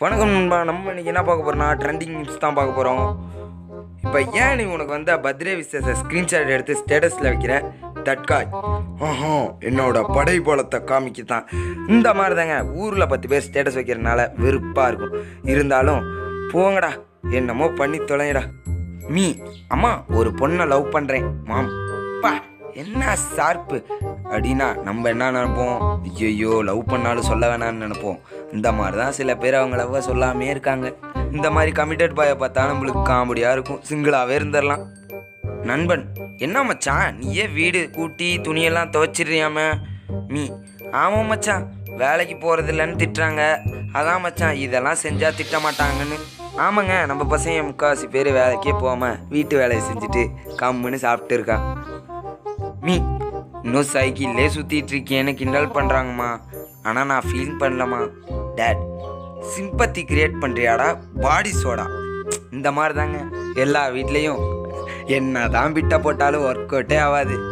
வணக்கம் நண்பா நம்ம இன்னைக்கு என்ன பார்க்க போறோம்னா ட்ரெண்டிங் நியூஸ் தான் பார்க்க போகிறோம் இப்போ ஏன் நீ உனக்கு வந்து பர்த்டே விசேஷ ஸ்க்ரீன்ஷாட் எடுத்து ஸ்டேட்டஸில் வைக்கிற தட்காய் ஆஹா என்னோட படை பலத்தை காமிக்கத்தான் இந்த மாதிரி தாங்க ஊரில் பத்து பேர் ஸ்டேட்டஸ் வைக்கிறதுனால வெறுப்பாக இருக்கும் இருந்தாலும் போங்கடா என்னமோ பண்ணி தொலைங்கடா மீ அம்மா ஒரு பொண்ணை லவ் பண்ணுறேன் மாம் பா என்ன ஷார்ப்பு அப்படின்னா நம்ம என்ன நினைப்போம் ஐயோ லவ் பண்ணாலும் சொல்ல வேணாம்னு நினைப்போம் இந்த மாதிரி தான் சில பேர் அவங்க லவ்வை சொல்லாமே இருக்காங்க இந்த மாதிரி கமிட்டட் பாயை பார்த்தா நம்மளுக்கு காமெடியாக இருக்கும் சிங்கிளாகவே இருந்துடலாம் நண்பன் என்ன மச்சான் நீயே வீடு கூட்டி துணியெல்லாம் துவைச்சிடுறியாம மீ ஆமாம் மச்சான் வேலைக்கு போகிறதில்லன்னு திட்டுறாங்க அதான் மச்சான் இதெல்லாம் செஞ்சால் திட்ட மாட்டாங்கன்னு ஆமாங்க நம்ம பசங்க முக்கால்வாசி பேர் வேலைக்கே போகாமல் வீட்டு வேலையை செஞ்சுட்டு கம்முன்னு சாப்பிட்டு இருக்கான் மீ இன்னும் சைக்கிள்லே சுற்றிட்டு இருக்கேன்னு கிண்டல் பண்ணுறாங்கம்மா ஆனால் நான் ஃபீல் பண்ணலம்மா டேட் சிம்பத்தி கிரியேட் பண்ணுறியாடா பாடி சோடா இந்த மாதிரி தாங்க எல்லா வீட்லேயும் என்ன தான் பிட்ட போட்டாலும் ஒர்க் அவுட்டே ஆகாது